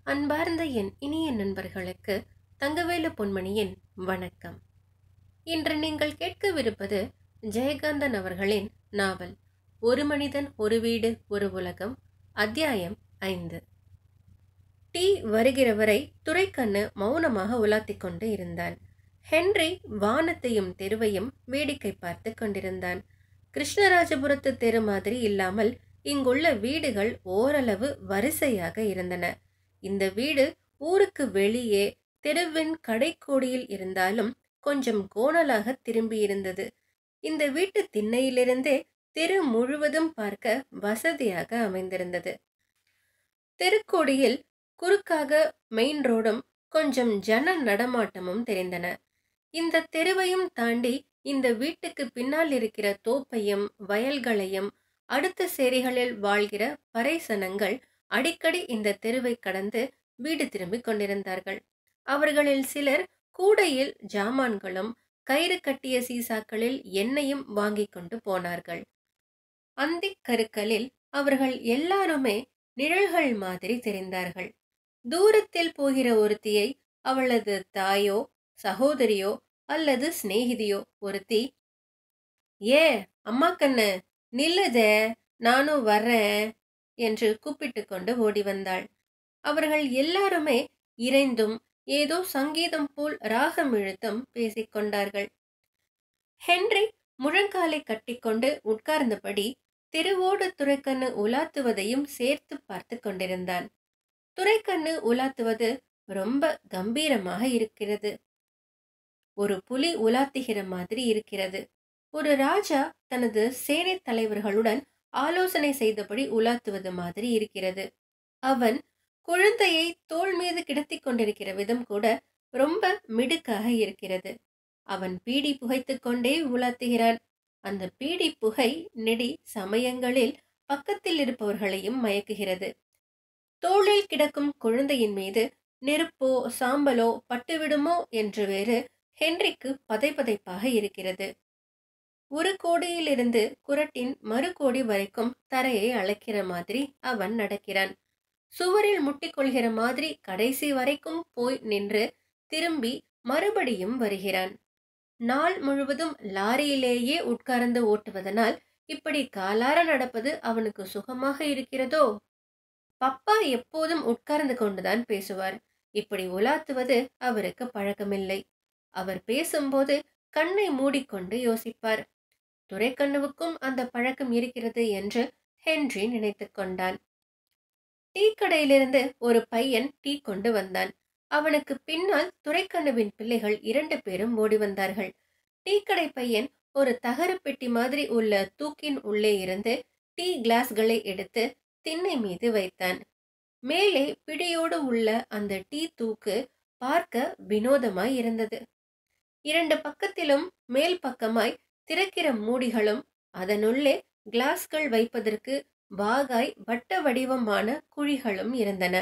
அன்பார்ந்த என் இனிய நண்பர்களுக்கு தங்கவேலு பொன்மணியின் வணக்கம் இன்று நீங்கள் கேட்கவிருப்பது ஜெயகாந்தன் அவர்களின் நாவல் ஒரு மனிதன் ஒரு வீடு ஒரு உலகம் அத்தியாயம் ஐந்து டீ வருகிற வரை துரைக்கண்ணு மௌனமாக உலாத்திக் கொண்டு இருந்தான் ஹென்றி வானத்தையும் தெருவையும் வேடிக்கை பார்த்து கொண்டிருந்தான் கிருஷ்ணராஜபுரத்து தெரு மாதிரி இல்லாமல் இங்குள்ள வீடுகள் ஓரளவு வரிசையாக இருந்தன இந்த வீடு ஊருக்கு வெளியே தெருவின் கடைக்கோடியில் இருந்தாலும் கொஞ்சம் கோணலாக திரும்பியிருந்தது இந்த வீட்டு திண்ணையிலிருந்தே தெரு முழுவதும் பார்க்க வசதியாக அமைந்திருந்தது தெருக்கோடியில் குறுக்காக மெயின் ரோடும் கொஞ்சம் ஜன நடமாட்டமும் தெரிந்தன இந்த தெருவையும் தாண்டி இந்த வீட்டுக்கு பின்னால் இருக்கிற தோப்பையும் வயல்களையும் அடுத்த சேரிகளில் வாழ்கிற பறைசனங்கள் அடிக்கடி இந்த தெருவை கடந்து வீடு திரும்பிக் கொண்டிருந்தார்கள் அவர்களில் சிலர் கூடையில் ஜாமான்களும் கயிறு கட்டிய சீசாக்களில் எண்ணெயும் வாங்கிக் கொண்டு போனார்கள் அந்திக் கருக்களில் அவர்கள் எல்லாருமே நிழல்கள் மாதிரி தெரிந்தார்கள் தூரத்தில் போகிற ஒருத்தியை அவளது தாயோ சகோதரியோ அல்லது சிநேகிதியோ ஒருத்தி ஏ அம்மா கண்ணு நில்லுதே நானும் வர்றேன் என்று கூப்பிட்டு கொண்டு ஓடி வந்தாள் அவர்கள் எல்லாருமே இறைந்தும் ஏதோ சங்கீதம் போல் ராகம் இழுத்தும் பேசிக்கொண்டார்கள் ஹென்றி முழங்காலை கட்டிக்கொண்டு உட்கார்ந்தபடி தெருவோடு துரைக்கண்ணு உலாத்துவதையும் சேர்த்து பார்த்து கொண்டிருந்தான் துரைக்கண்ணு உலாத்துவது ரொம்ப கம்பீரமாக இருக்கிறது ஒரு புலி உலாத்துகிற மாதிரி இருக்கிறது ஒரு ராஜா தனது சேனை தலைவர்களுடன் ஆலோசனை செய்தபடி உலாத்துவது மாதிரி இருக்கிறது அவன் குழந்தையை தோள் மீது கிடத்தி கொண்டிருக்கிற விதம் கூட ரொம்ப மிடுக்காக இருக்கிறது அவன் பீடி புகைத்து கொண்டே உலாத்துகிறான் அந்த பீடி புகை நெடி சமயங்களில் பக்கத்தில் இருப்பவர்களையும் மயக்குகிறது தோளில் கிடக்கும் குழந்தையின் மீது நெருப்போ சாம்பலோ பட்டுவிடுமோ என்று வேறு ஹென்றிக்கு பதைப்பதைப்பாக இருக்கிறது ஒரு கோடியிலிருந்து குரட்டின் மறு கோடி வரைக்கும் தரையை அளக்கிற மாதிரி அவன் நடக்கிறான் சுவரில் முட்டிக்கொள்கிற மாதிரி கடைசி வரைக்கும் போய் நின்று திரும்பி மறுபடியும் வருகிறான் நாள் முழுவதும் லாரியிலேயே உட்கார்ந்து ஓட்டுவதனால் இப்படி காலார நடப்பது அவனுக்கு சுகமாக இருக்கிறதோ பப்பா எப்போதும் உட்கார்ந்து கொண்டுதான் பேசுவார் இப்படி உலாத்துவது அவருக்கு பழக்கமில்லை அவர் பேசும்போது கண்ணை மூடிக்கொண்டு யோசிப்பார் துரைக்கண்ணுவுக்கும் அந்த பழக்கம் இருக்கிறது என்று ஹென்றி நினைத்து கொண்டான் டீ கடையிலிருந்து ஒரு பையன் டீ கொண்டு வந்தான் அவனுக்கு பின்னால் துரைக்கண்ணுவின் பிள்ளைகள் இரண்டு பேரும் ஓடி வந்தார்கள் டீ கடை பையன் ஒரு தகர பெட்டி மாதிரி உள்ள தூக்கின் உள்ளே இருந்து டீ கிளாஸ்களை எடுத்து திண்ணை மீது வைத்தான் மேலே பிடியோடு உள்ள அந்த டீ தூக்கு பார்க்க வினோதமாய் இருந்தது இரண்டு பக்கத்திலும் மேல் பக்கமாய் திறக்கிற மூடிகளும் அதனுள்ளே கிளாஸ்கள் வைப்பதற்கு வாகாய் வட்ட வடிவமான குழிகளும் இருந்தன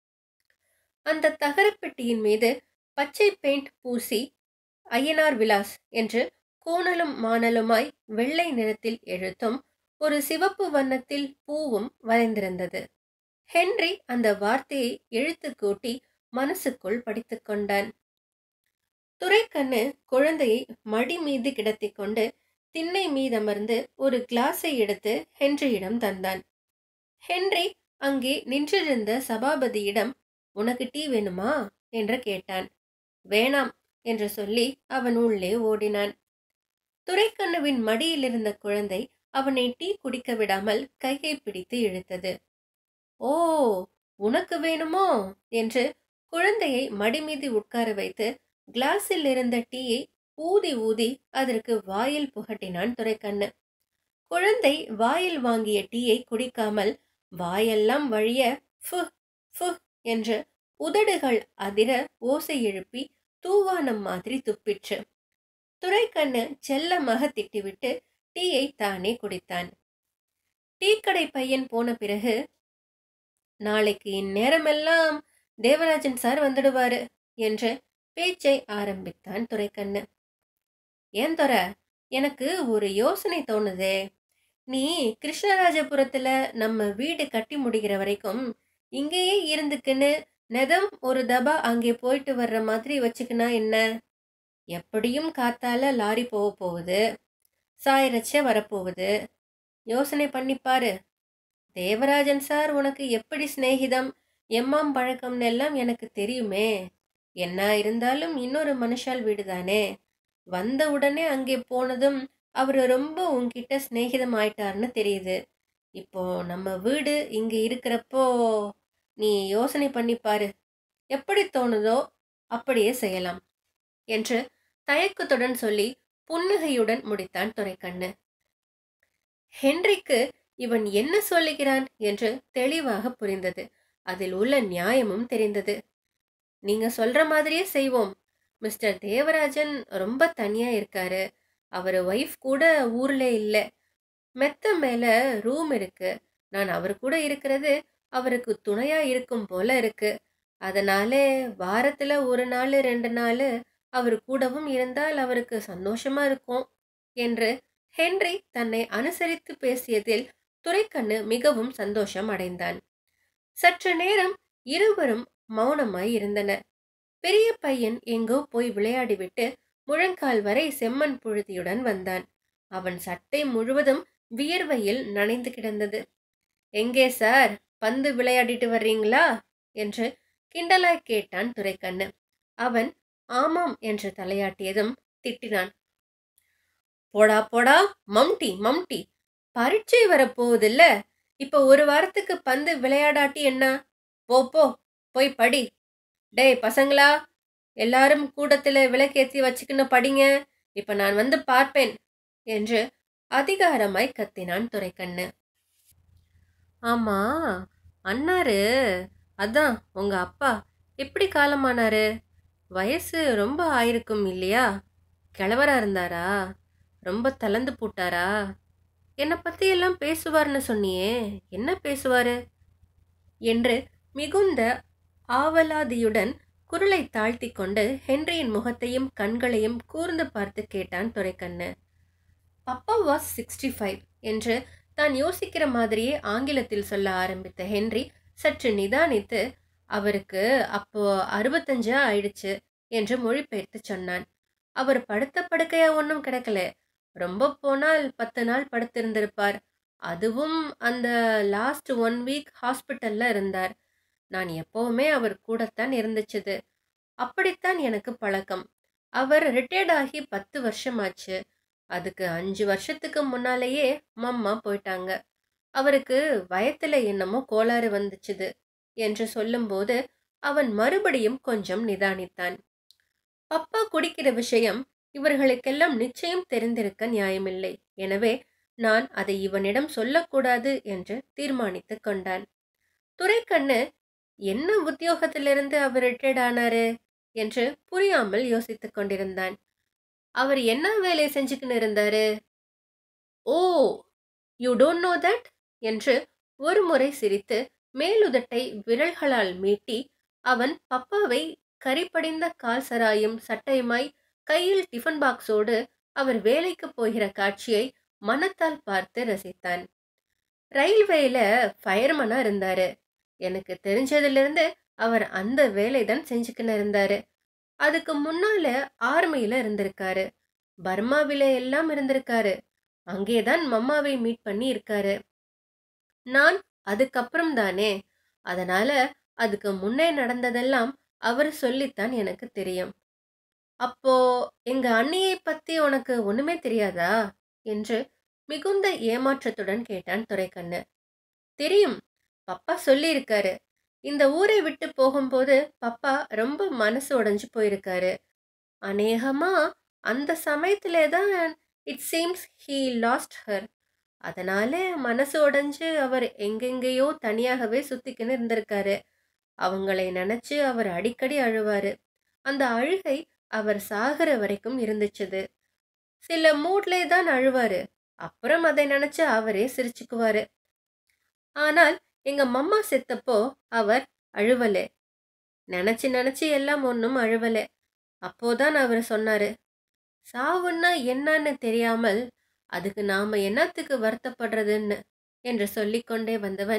அந்த தகரப்பெட்டியின் மீது பச்சை பெயிண்ட் பூசி ஐயனார் விலாஸ் என்று கோணலும் மானலுமாய் வெள்ளை நிறத்தில் எழுத்தும் ஒரு சிவப்பு வண்ணத்தில் பூவும் வரைந்திருந்தது ஹென்றி அந்த வார்த்தையை எழுத்து கூட்டி மனசுக்குள் படித்துக் கொண்டான் துரைக்கண்ணு குழந்தையை மடி மீது கிடத்தி கொண்டு திண்ணை மீதமர்ந்து ஒரு கிளாஸை எடுத்து ஹென்ரியிடம் தந்தான் ஹென்றி அங்கே நின்றிருந்த சபாபதியிடம் உனக்கு டீ வேணுமா என்று கேட்டான் வேணாம் என்று சொல்லி அவன் உள்ளே ஓடினான் துரைக்கண்ணுவின் மடியில் இருந்த குழந்தை அவனை டீ குடிக்க விடாமல் கையை பிடித்து இழுத்தது ஓ உனக்கு வேணுமோ என்று குழந்தையை மடி மீது உட்கார வைத்து கிளாஸில் இருந்த டீயை ஊதி ஊதி அதற்கு வாயில் புகட்டினான் துரைக்கண்ணு குழந்தை வாயில் வாங்கிய டீயை குடிக்காமல் வாயெல்லாம் வழிய ஃபு ஃபு என்று உதடுகள் அதிர ஓசை எழுப்பி தூவானம் மாதிரி துப்பிற்று துரைக்கண்ணு செல்லமாக திட்டிவிட்டு டீயை தானே குடித்தான் டீ கடை பையன் போன பிறகு நாளைக்கு இந்நேரமெல்லாம் தேவராஜன் சார் வந்துடுவாரு என்று பேச்சை ஆரம்பித்தான் துரைக்கண்ணு ஏன் தொர எனக்கு ஒரு யோசனை தோணுதே நீ கிருஷ்ணராஜபுரத்துல நம்ம வீடு கட்டி முடிகிற வரைக்கும் இங்கேயே இருந்துக்குன்னு நெதம் ஒரு தபா அங்கே போயிட்டு வர்ற மாதிரி வச்சுக்கினா என்ன எப்படியும் காத்தால லாரி போக போகுது சாயரச்ச வரப்போகுது யோசனை பண்ணிப்பாரு தேவராஜன் சார் உனக்கு எப்படி சிநேகிதம் எம்மாம் பழக்கம்னு எல்லாம் எனக்கு தெரியுமே என்ன இருந்தாலும் இன்னொரு மனுஷால் வீடு தானே வந்த உடனே அங்கே போனதும் அவர் ரொம்ப உன்கிட்ட சிநேகிதம் ஆயிட்டாருன்னு தெரியுது இப்போ நம்ம வீடு இங்க இருக்கிறப்போ நீ யோசனை பண்ணிப்பாரு எப்படி தோணுதோ அப்படியே செய்யலாம் என்று தயக்கத்துடன் சொல்லி புன்னகையுடன் முடித்தான் துரைக்கண்ணு ஹென்றிக்கு இவன் என்ன சொல்லுகிறான் என்று தெளிவாக புரிந்தது அதில் உள்ள நியாயமும் தெரிந்தது நீங்க சொல்ற மாதிரியே செய்வோம் மிஸ்டர் தேவராஜன் ரொம்ப தனியா இருக்காரு அவர் ஒய்ஃப் கூட ஊர்ல இல்ல மெத்த மேல ரூம் இருக்கு நான் அவர் கூட இருக்கிறது அவருக்கு துணையா இருக்கும் போல இருக்கு அதனாலே வாரத்துல ஒரு நாள் ரெண்டு நாள் அவர் கூடவும் இருந்தால் அவருக்கு சந்தோஷமா இருக்கும் என்று ஹென்றி தன்னை அனுசரித்து பேசியதில் துரைக்கண்ணு மிகவும் சந்தோஷம் அடைந்தான் சற்று நேரம் இருவரும் மௌனமாய் இருந்தனர் பெரிய பையன் எங்கோ போய் விளையாடிவிட்டு முழங்கால் வரை செம்மண் புழுதியுடன் வந்தான் அவன் சட்டை முழுவதும் வியர்வையில் நனைந்து கிடந்தது எங்கே சார் பந்து விளையாடிட்டு வர்றீங்களா என்று கிண்டலாய் கேட்டான் துரைக்கண்ணு அவன் ஆமாம் என்று தலையாட்டியதும் திட்டினான் போடா போடா மம்டி மம்டி பரீட்சை வரப்போகுதில்ல இப்ப ஒரு வாரத்துக்கு பந்து விளையாடாட்டி என்ன போ போ போய் படி டேய் பசங்களா எல்லாரும் கூட்டத்துல விளக்கேத்தி வச்சுக்கின்னு படிங்க இப்ப நான் வந்து பார்ப்பேன் என்று அதிகாரமாய் கத்தினான் துரைக்கண்ணு ஆமா அண்ணாரு அதான் உங்க அப்பா எப்படி காலமானாரு வயசு ரொம்ப ஆயிருக்கும் இல்லையா கிழவரா இருந்தாரா ரொம்ப தளர்ந்து போட்டாரா என்னை பத்தி எல்லாம் பேசுவார்னு சொன்னியே என்ன பேசுவாரு என்று மிகுந்த ஆவலாதியுடன் குரலை தாழ்த்தி கொண்டு ஹென்ரியின் முகத்தையும் கண்களையும் கூர்ந்து பார்த்து கேட்டான் துரைக்கண்ணு பப்பா வாஸ் சிக்ஸ்டி ஃபைவ் என்று தான் யோசிக்கிற மாதிரியே ஆங்கிலத்தில் சொல்ல ஆரம்பித்த ஹென்றி சற்று நிதானித்து அவருக்கு அப்போ அறுபத்தஞ்சா ஆயிடுச்சு என்று மொழிபெயர்த்து சொன்னான் அவர் படுத்த படுக்கையா ஒன்றும் கிடக்கல ரொம்ப போனால் பத்து நாள் படுத்திருந்திருப்பார் அதுவும் அந்த லாஸ்ட் ஒன் வீக் ஹாஸ்பிட்டல்ல இருந்தார் நான் எப்பவுமே அவர் கூடத்தான் இருந்துச்சுது அப்படித்தான் எனக்கு பழக்கம் அவர் ரிட்டையர்ட் ஆகி பத்து வருஷமாச்சு அதுக்கு அஞ்சு வருஷத்துக்கு முன்னாலேயே மம்மா போயிட்டாங்க அவருக்கு வயத்துல என்னமோ கோளாறு வந்துச்சுது என்று சொல்லும்போது அவன் மறுபடியும் கொஞ்சம் நிதானித்தான் பப்பா குடிக்கிற விஷயம் இவர்களுக்கெல்லாம் நிச்சயம் தெரிந்திருக்க நியாயமில்லை எனவே நான் அதை இவனிடம் சொல்லக்கூடாது என்று தீர்மானித்து கொண்டான் துரைக்கண்ணு என்ன உத்தியோகத்திலிருந்து அவர் ரிட்டையர்ட் ஆனாரு என்று புரியாமல் யோசித்துக் கொண்டிருந்தான் அவர் என்ன வேலை செஞ்சுக்கின்னு இருந்தாரு oh you don't know that என்று ஒரு முறை சிரித்து மேலுதட்டை விரல்களால் மீட்டி அவன் பப்பாவை கரிப்படிந்த கால் சராயும் சட்டையுமாய் கையில் டிஃபன் பாக்ஸோடு அவர் வேலைக்கு போகிற காட்சியை மனத்தால் பார்த்து ரசித்தான் ரயில்வேல ஃபயர்மனா இருந்தாரு எனக்கு தெரிஞ்சதிலிருந்து அவர் அந்த வேலை தான் செஞ்சுக்கின்னு இருந்தாரு அதுக்கு முன்னால ஆர்மியில இருந்திருக்காரு பர்மாவில எல்லாம் இருந்திருக்காரு அங்கேதான் மம்மாவை மீட் பண்ணி இருக்காரு நான் அதுக்கப்புறம் தானே அதனால அதுக்கு முன்னே நடந்ததெல்லாம் அவர் சொல்லித்தான் எனக்கு தெரியும் அப்போ எங்க அண்ணியை பத்தி உனக்கு ஒண்ணுமே தெரியாதா என்று மிகுந்த ஏமாற்றத்துடன் கேட்டான் துரைக்கண்ணு தெரியும் பப்பா சொல்லியிருக்காரு இந்த ஊரை விட்டு போகும்போது பப்பா ரொம்ப மனசு உடைஞ்சு போயிருக்காரு அநேகமா அந்த சமயத்திலே தான் it seems he lost her அதனால மனசு உடைஞ்சு அவர் எங்கெங்கேயோ தனியாகவே சுத்திக்கின்னு இருந்திருக்காரு அவங்களை நினைச்சு அவர் அடிக்கடி அழுவாரு அந்த அழுகை அவர் சாகிற வரைக்கும் இருந்துச்சுது சில மூட்லே தான் அழுவாரு அப்புறம் அதை நினைச்சு அவரே சிரிச்சுக்குவாரு ஆனால் எங்க மம்மா செத்தப்போ அவர் அழுவலே நினைச்சு நினைச்சு எல்லாம் ஒன்றும் அழுவலே அப்போதான் அவர் சொன்னாரு சாவுன்னா என்னன்னு தெரியாமல் அதுக்கு நாம என்னத்துக்கு வருத்தப்படுறதுன்னு என்று சொல்லிக்கொண்டே வந்தவன்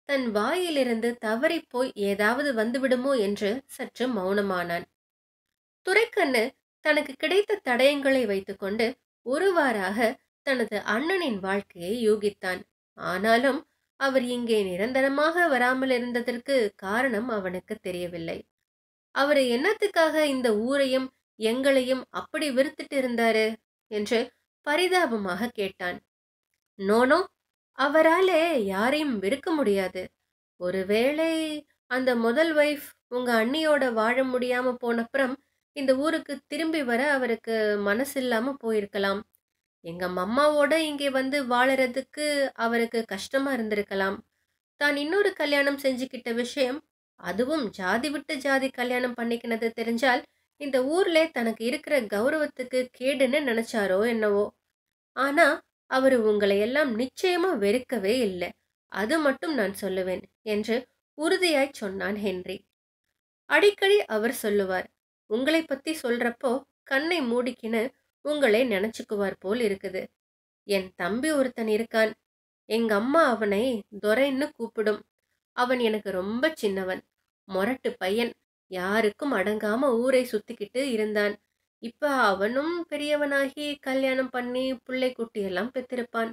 தன் வாயிலிருந்து தவறிப் போய் ஏதாவது வந்துவிடுமோ என்று சற்று மௌனமானான் துரைக்கண்ணு தனக்கு கிடைத்த தடயங்களை வைத்துக்கொண்டு ஒருவாறாக தனது அண்ணனின் வாழ்க்கையை யூகித்தான் ஆனாலும் அவர் இங்கே நிரந்தரமாக வராமல் இருந்ததற்கு காரணம் அவனுக்கு தெரியவில்லை அவர் என்னத்துக்காக இந்த ஊரையும் எங்களையும் அப்படி வெறுத்துட்டு இருந்தாரு என்று பரிதாபமாக கேட்டான் நோனோ அவராலே யாரையும் வெறுக்க முடியாது ஒருவேளை அந்த முதல் வைஃப் உங்க அண்ணியோட வாழ முடியாம போனப்புறம் இந்த ஊருக்கு திரும்பி வர அவருக்கு மனசில்லாம போயிருக்கலாம் எங்க மம்மாவோட இங்கே வந்து வாழறதுக்கு அவருக்கு கஷ்டமா இருந்திருக்கலாம் தான் இன்னொரு கல்யாணம் செஞ்சுக்கிட்ட விஷயம் அதுவும் ஜாதி விட்டு ஜாதி கல்யாணம் பண்ணிக்கினது தெரிஞ்சால் இந்த ஊர்ல தனக்கு இருக்கிற கௌரவத்துக்கு கேடுன்னு நினைச்சாரோ என்னவோ ஆனா அவர் உங்களை எல்லாம் நிச்சயமா வெறுக்கவே இல்லை அது மட்டும் நான் சொல்லுவேன் என்று உறுதியாய் சொன்னான் ஹென்றி அடிக்கடி அவர் சொல்லுவார் உங்களை பத்தி சொல்றப்போ கண்ணை மூடிக்கின்னு உங்களை நினைச்சுக்குவார் போல் இருக்குது என் தம்பி ஒருத்தன் இருக்கான் எங்க அம்மா அவனை துரைன்னு கூப்பிடும் அவன் எனக்கு ரொம்ப சின்னவன் மொரட்டு பையன் யாருக்கும் அடங்காம ஊரை சுத்திக்கிட்டு இருந்தான் இப்ப அவனும் பெரியவனாகி கல்யாணம் பண்ணி பிள்ளை குட்டியெல்லாம் பெற்றிருப்பான்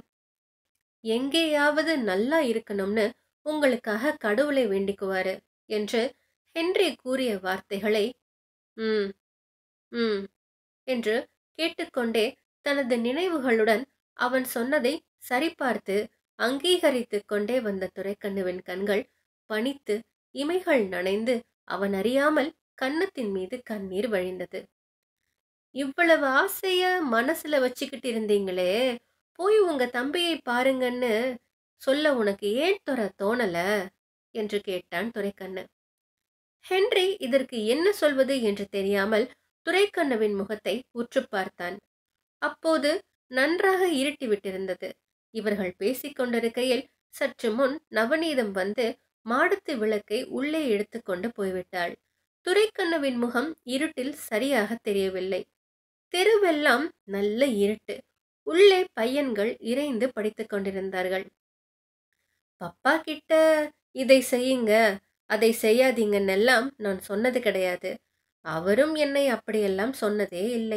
எங்கேயாவது நல்லா இருக்கணும்னு உங்களுக்காக கடவுளை வேண்டிக்குவாரு என்று ஹென்றி கூறிய வார்த்தைகளை ம் ம் என்று கேட்டுக்கொண்டே தனது நினைவுகளுடன் அவன் சொன்னதை சரிபார்த்து அங்கீகரித்துக் கொண்டே வந்த துரைக்கண்ணுவின் கண்கள் பனித்து இமைகள் நனைந்து அவன் அறியாமல் கன்னத்தின் மீது கண்ணீர் வழிந்தது இவ்வளவு ஆசைய மனசுல வச்சுக்கிட்டு இருந்தீங்களே போய் உங்க தம்பியை பாருங்கன்னு சொல்ல உனக்கு ஏன் தொர தோணல என்று கேட்டான் துரைக்கண்ணு ஹென்றி இதற்கு என்ன சொல்வது என்று தெரியாமல் துரைக்கண்ணுவின் முகத்தை உற்று பார்த்தான் அப்போது நன்றாக இருட்டி விட்டிருந்தது இவர்கள் பேசிக் கொண்டிருக்கையில் சற்று முன் நவநீதம் வந்து மாடத்து விளக்கை உள்ளே எடுத்துக்கொண்டு போய்விட்டாள் துரைக்கண்ணுவின் முகம் இருட்டில் சரியாக தெரியவில்லை தெருவெல்லாம் நல்ல இருட்டு உள்ளே பையன்கள் இறைந்து படித்துக் கொண்டிருந்தார்கள் பப்பா கிட்ட இதை செய்யுங்க அதை செய்யாதீங்கன்னெல்லாம் நான் சொன்னது கிடையாது அவரும் என்னை அப்படியெல்லாம் சொன்னதே இல்லை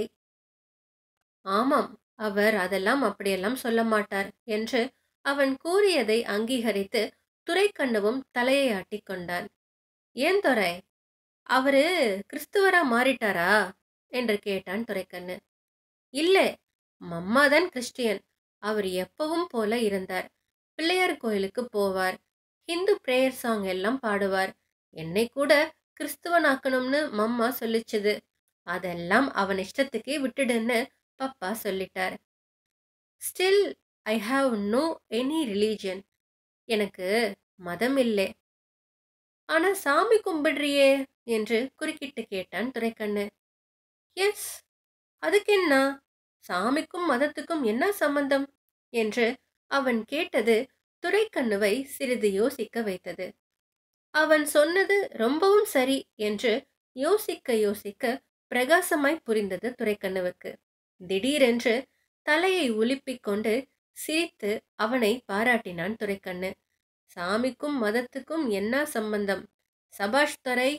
ஆமாம் அவர் அதெல்லாம் அப்படியெல்லாம் சொல்ல மாட்டார் என்று அவன் கூறியதை அங்கீகரித்து துரைக்கண்ணுவும் தலையை ஆட்டிக் கொண்டான் ஏன் துரை அவரு கிறிஸ்துவரா மாறிட்டாரா என்று கேட்டான் துரைக்கண்ணு இல்ல மம்மாதான் கிறிஸ்டியன் அவர் எப்பவும் போல இருந்தார் பிள்ளையார் கோயிலுக்கு போவார் ஹிந்து பிரேயர் சாங் எல்லாம் பாடுவார் என்னை கூட கிறிஸ்துவனாக்கணும்னு மம்மா சொல்லிச்சுது அதெல்லாம் அவன் இஷ்டத்துக்கே விட்டுடுன்னு பப்பா சொல்லிட்டார் still I have no any religion எனக்கு மதம் இல்லை ஆனா சாமி கும்பிடுறியே என்று குறுக்கிட்டு கேட்டான் துரைக்கண்ணு எஸ் அதுக்கு என்ன சாமிக்கும் மதத்துக்கும் என்ன சம்பந்தம் என்று அவன் கேட்டது துரைக்கண்ணுவை சிறிது யோசிக்க வைத்தது அவன் சொன்னது ரொம்பவும் சரி என்று யோசிக்க யோசிக்க பிரகாசமாய் புரிந்தது துரைக்கண்ணுவுக்கு திடீரென்று தலையை உலுப்பிக் கொண்டு சிரித்து அவனை பாராட்டினான் துரைக்கண்ணு சாமிக்கும் மதத்துக்கும் என்ன சம்பந்தம் சபாஷ் துரை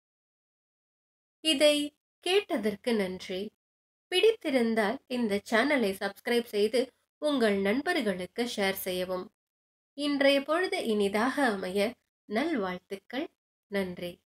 இதை கேட்டதற்கு நன்றி பிடித்திருந்தால் இந்த சேனலை சப்ஸ்கிரைப் செய்து உங்கள் நண்பர்களுக்கு ஷேர் செய்யவும் இன்றைய பொழுது இனிதாக அமைய நல்வாழ்த்துக்கள் நன்றி